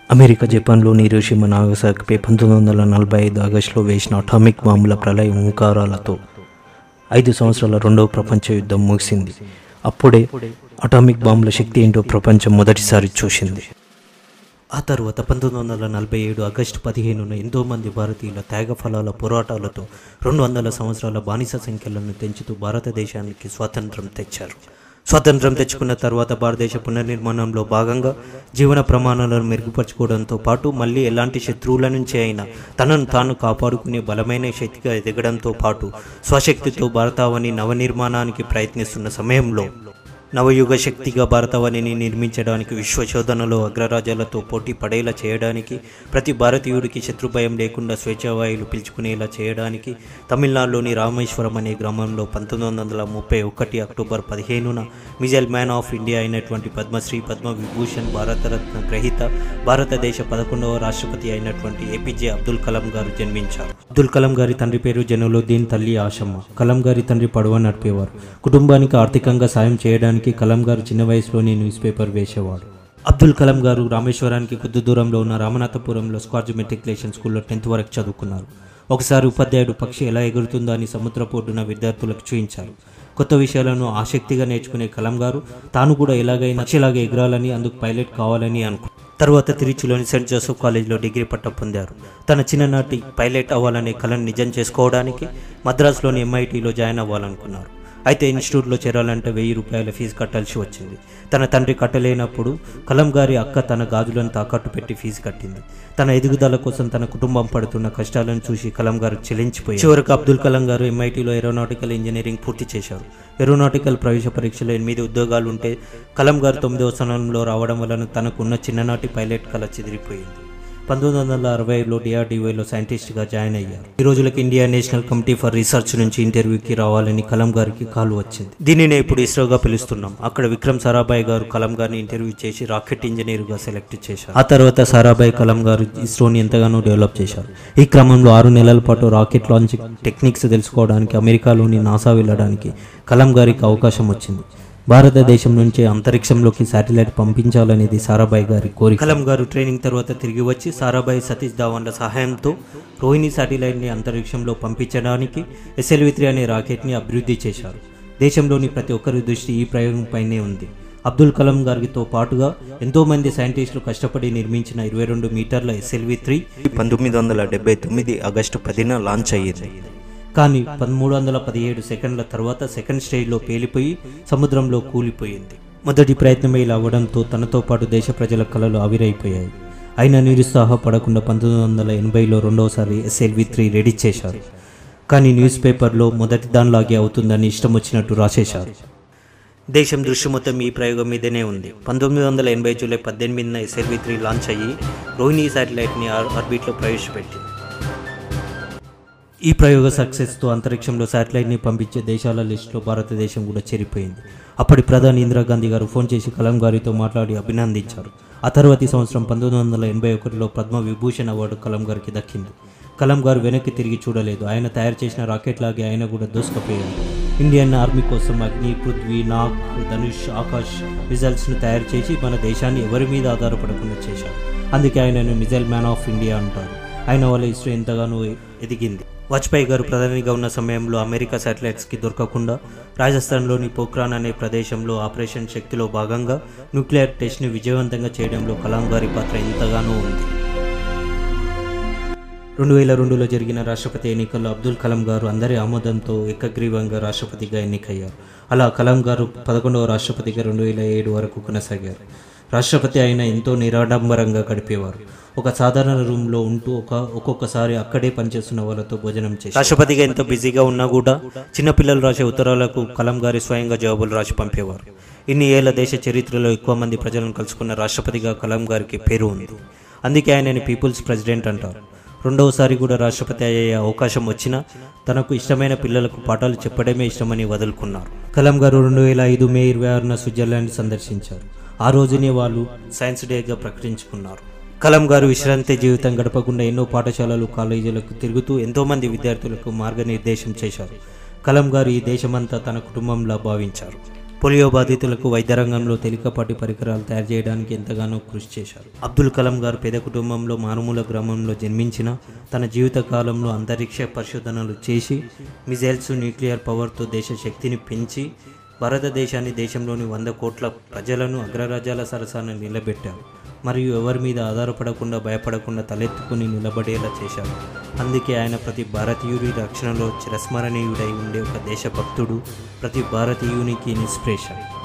America జపాన్లోని Hiroshima నాగసాకిపై పంతొమ్మిది వందల నలభై ఐదు ఆగస్టులో వేసిన అటామిక్ బాంబుల ప్రళయ ఓంకారాలతో ఐదు సంవత్సరాల రెండవ ప్రపంచ యుద్ధం ముగిసింది అప్పుడే అటామిక్ బాంబుల శక్తి ఏంటో ప్రపంచం మొదటిసారి చూసింది ఆ తర్వాత పంతొమ్మిది వందల నలభై ఏడు ఆగస్టు పదిహేనున ఎంతో మంది భారతీయుల త్యాగ ఫలాల పోరాటాలతో రెండు వందల సంవత్సరాల బానిస సంఖ్యలను తెంచుతూ భారతదేశానికి స్వాతంత్రం తెచ్చారు స్వాతంత్రం తెచ్చుకున్న తర్వాత భారతదేశ పునర్నిర్మాణంలో భాగంగా జీవన ప్రమాణాలను మెరుగుపరచుకోవడంతో పాటు మళ్ళీ ఎలాంటి శత్రువుల నుంచి అయినా తనను తాను కాపాడుకునే బలమైన శక్తిగా ఎదగడంతో పాటు స్వశక్తితో భారతావని నవనిర్మాణానికి ప్రయత్నిస్తున్న సమయంలో నవయుగ శక్తిగా భారతావనిని నిర్మించడానికి విశ్వశోధనలో అగ్రరాజ్యాలతో పోటీ పడేలా చేయడానికి ప్రతి భారతీయుడికి శత్రుభయం లేకుండా స్వేచ్ఛావాయులు పిలుచుకునేలా చేయడానికి తమిళనాడులోని రామేశ్వరం అనే గ్రామంలో పంతొమ్మిది వందల ముప్పై ఒకటి అక్టోబర్ పదిహేనున మిజైల్ మ్యాన్ ఆఫ్ ఇండియా అయినటువంటి పద్మశ్రీ పద్మ విభూషణ్ భారతరత్న గ్రహీత భారతదేశ పదకొండవ రాష్ట్రపతి అయినటువంటి ఏపీజే అబ్దుల్ కలాం గారు జన్మించారు అబ్దుల్ కలాం గారి తండ్రి పేరు జనులుద్దీన్ తల్లి ఆశమ్మ కలాం గారి తండ్రి పడవ నడిపేవారు కుటుంబానికి ఆర్థికంగా సాయం చేయడానికి కలాం గారు చిన్న వయసులోనే న్యూస్ పేపర్ వేసేవాడు అబ్దుల్ కలాం గారు రామేశ్వరానికి కొద్ది దూరంలో ఉన్న రామనాథపురంలో స్కార్జ్ మెట్రికులేషన్ స్కూల్లో టెన్త్ వరకు చదువుకున్నారు ఒకసారి ఉపాధ్యాయుడు పక్షి ఎలా ఎగురుతుందో అని సముద్రపు ఒడ్డున విద్యార్థులకు చూయించారు కొత్త విషయాలను ఆసక్తిగా నేర్చుకునే కలాం గారు తాను కూడా ఎలాగైనా పక్షిలాగా ఎగరాలని అందుకు పైలట్ కావాలని అనుకు తర్వాత తిరుచిలోని సెయింట్ జోసెఫ్ కాలేజీలో డిగ్రీ పట్టా పొందారు తన చిన్ననాటి పైలట్ అవ్వాలనే కళను నిజం చేసుకోవడానికి మద్రాసులోని ఎంఐటీలో జాయిన్ అవ్వాలనుకున్నారు అయితే ఇన్స్టిట్యూట్లో చేరాలంటే వెయ్యి రూపాయల ఫీజు కట్టాల్సి వచ్చింది తన తండ్రి కట్టలేనప్పుడు కలం గారి అక్క తన గాజులను తాకట్టు పెట్టి ఫీజు కట్టింది తన ఎదుగుదల కోసం తన కుటుంబం పడుతున్న కష్టాలను చూసి కలం గారు చెలించిపోయి చివరకు అబ్దుల్ కలాం గారు ఎంఐటీలో ఏరోనాటికల్ ఇంజనీరింగ్ పూర్తి చేశారు ఏరోనాటికల్ ప్రవేశ పరీక్షలో ఎనిమిది ఉద్యోగాలు ఉంటే కలం గారు తొమ్మిదవ స్థానంలో రావడం వలన తనకున్న చిన్ననాటి పైలట్ కళ చెదిరిపోయింది పంతొమ్మిది వందల అరవైలో డిఆర్డీఓలో సైంటిస్ట్గా జాయిన్ అయ్యారు ఈ రోజులకు India National Committee for Research నుంచి ఇంటర్వ్యూకి రావాలని కలాం గారికి కాల్ వచ్చింది దీనినే ఇప్పుడు ఇస్రోగా పిలుస్తున్నాం అక్కడ విక్రమ్ సారాభాయ్ గారు కలాం గారిని ఇంటర్వ్యూ చేసి రాకెట్ ఇంజనీర్గా సెలెక్ట్ చేశారు ఆ తర్వాత సారాభాయ్ కలాం గారు ఇస్రోని ఎంతగానో డెవలప్ చేశారు ఈ క్రమంలో ఆరు నెలల పాటు రాకెట్ లాంచ్ టెక్నిక్స్ తెలుసుకోవడానికి అమెరికాలోని నాసా వెళ్ళడానికి కలాం గారికి అవకాశం వచ్చింది భారతదేశం నుంచి అంతరిక్షంలోకి శాటిలైట్ పంపించాలనేది సారాభాయ్ గారి కోరిక కలాం గారు ట్రైనింగ్ తర్వాత తిరిగి వచ్చి సారాభాయ్ సతీష్ ధావన్ల సహాయంతో రోహిణి శాటిలైట్ని అంతరిక్షంలో పంపించడానికి ఎస్ఎల్వి త్రీ అనే రాకెట్ని అభివృద్ధి చేశారు దేశంలోని ప్రతి ఒక్కరి దృష్టి ఈ ప్రయోగంపైనే ఉంది అబ్దుల్ కలాం గారితో పాటుగా ఎంతో మంది సైంటిస్టులు కష్టపడి నిర్మించిన ఇరవై రెండు మీటర్ల ఎస్ఎల్వి త్రీ పంతొమ్మిది వందల డెబ్బై తొమ్మిది ఆగస్టు పదిన లాంచ్ అయ్యింది కానీ పదమూడు వందల పదిహేడు సెకండ్ల తర్వాత సెకండ్ స్టేజ్లో పేలిపోయి సముద్రంలో కూలిపోయింది మొదటి ప్రయత్నమే ఇలా అవ్వడంతో తనతో పాటు దేశ ప్రజల కళలు ఆవిరైపోయాయి అయినా నిరుత్సాహపడకుండా పంతొమ్మిది వందల ఎనభైలో రెండవసారి ఎస్ఎల్వి త్రీ రెడీ చేశారు కానీ న్యూస్ పేపర్లో మొదటి దానిలాగే అవుతుందని ఇష్టం వచ్చినట్టు రాసేశారు దేశం దృష్టి మొత్తం ఈ ప్రయోగం మీదనే ఉంది పంతొమ్మిది వందల ఎనభై జూలై పద్దెనిమిదిన ఎస్ఎల్వి త్రీ లాంచ్ అయ్యి రోహిణి శాటిలైట్ని ఆర్బిట్లో ప్రవేశపెట్టింది ఈ ప్రయోగ సక్సెస్తో అంతరిక్షంలో శాటిలైట్ని పంపించే దేశాల లిస్టులో భారతదేశం కూడా చేరిపోయింది అప్పటి ప్రధాని ఇందిరాగాంధీ గారు ఫోన్ చేసి కలాం గారితో మాట్లాడి అభినందించారు ఆ తర్వాతి సంవత్సరం పంతొమ్మిది వందల ఎనభై ఒకటిలో పద్మ విభూషణ్ అవార్డు కలాం గారికి దక్కింది కలాం గారు వెనక్కి తిరిగి చూడలేదు ఆయన తయారు చేసిన రాకెట్ లాగే ఆయన కూడా దూసుకుపోయారు ఇండియన్ ఆర్మీ కోసం అగ్ని పృథ్వీ నాగ్ ధనుష్ ఆకాష్ మిజైల్స్ను తయారు చేసి మన దేశాన్ని ఎవరి మీద ఆధారపడకుండా చేశారు అందుకే ఆయనను మిజైల్ మ్యాన్ ఆఫ్ ఇండియా అంటారు ఆయన వల్ల ఇస్రో ఎంతగానో ఎదిగింది వాజ్పేయి గారు ప్రధానిగా ఉన్న సమయంలో అమెరికా శాటిలైట్స్కి దొరకకుండా రాజస్థాన్లోని పోఖ్రాన్ అనే ప్రదేశంలో ఆపరేషన్ శక్తిలో భాగంగా న్యూక్లియర్ టెస్ట్ని విజయవంతంగా చేయడంలో కలాం గారి పాత్ర ఎంతగానో ఉంది రెండు వేల రెండులో జరిగిన రాష్ట్రపతి ఎన్నికల్లో అబ్దుల్ కలాం గారు అందరి ఆమోదంతో ఏకగ్రీవంగా రాష్ట్రపతిగా ఎన్నికయ్యారు అలా కలాం గారు పదకొండవ రాష్ట్రపతిగా రెండు వేల ఏడు వరకు కొనసాగారు రాష్ట్రపతి అయిన ఎంతో నిరాడంబరంగా గడిపేవారు ఒక సాధారణ రూమ్లో ఉంటూ ఒక ఒక్కొక్కసారి అక్కడే పనిచేస్తున్న వాళ్ళతో భోజనం చేసి రాష్ట్రపతిగా ఎంతో బిజీగా ఉన్నా కూడా చిన్నపిల్లలు రాసే ఉత్తరాలకు కలాం గారి స్వయంగా జవాబులు రాసి పంపేవారు ఇన్ని ఏళ్ల దేశ చరిత్రలో ఎక్కువ మంది ప్రజలను కలుసుకున్న రాష్ట్రపతిగా కలాం గారికి పేరు ఉంది అందుకే ఆయనని పీపుల్స్ ప్రెసిడెంట్ అంటారు రెండవసారి కూడా రాష్ట్రపతి అయ్యే అవకాశం వచ్చినా తనకు ఇష్టమైన పిల్లలకు పాఠాలు చెప్పడమే ఇష్టమని వదులుకున్నారు కలాం గారు రెండు వేల ఐదు మే ఇరవై ఆరున స్విట్జర్లాండ్ సందర్శించారు ఆ రోజునే వాళ్ళు సైన్స్ డేగా ప్రకటించుకున్నారు కలాం గారు విశ్రాంతి జీవితం గడపకుండా ఎన్నో పాఠశాలలు కాలేజీలకు తిరుగుతూ ఎంతోమంది విద్యార్థులకు మార్గనిర్దేశం చేశారు కలాం గారు ఈ దేశమంతా తన కుటుంబంలా భావించారు పోలియో బాధితులకు వైద్య రంగంలో తేలికపాటి పరికరాలు తయారు చేయడానికి ఎంతగానో కృషి చేశారు అబ్దుల్ కలాం గారు పేద కుటుంబంలో మారుమూల గ్రామంలో జన్మించిన తన జీవిత కాలంలో అంతరిక్ష పరిశోధనలు చేసి మిజైల్స్ న్యూక్లియర్ పవర్తో దేశ శక్తిని పెంచి భారతదేశాన్ని దేశంలోని వంద కోట్ల ప్రజలను అగ్రరాజ్యాల సరసన నిలబెట్టారు మరియు ఎవరి మీద ఆధారపడకుండా భయపడకుండా తలెత్తుకుని నిలబడేలా చేశారు అందుకే ఆయన ప్రతి భారతీయుడి రక్షణలో చిరస్మరణీయుడై ఉండే ఒక దేశభక్తుడు ప్రతి భారతీయునికి ఇన్స్పిరేషన్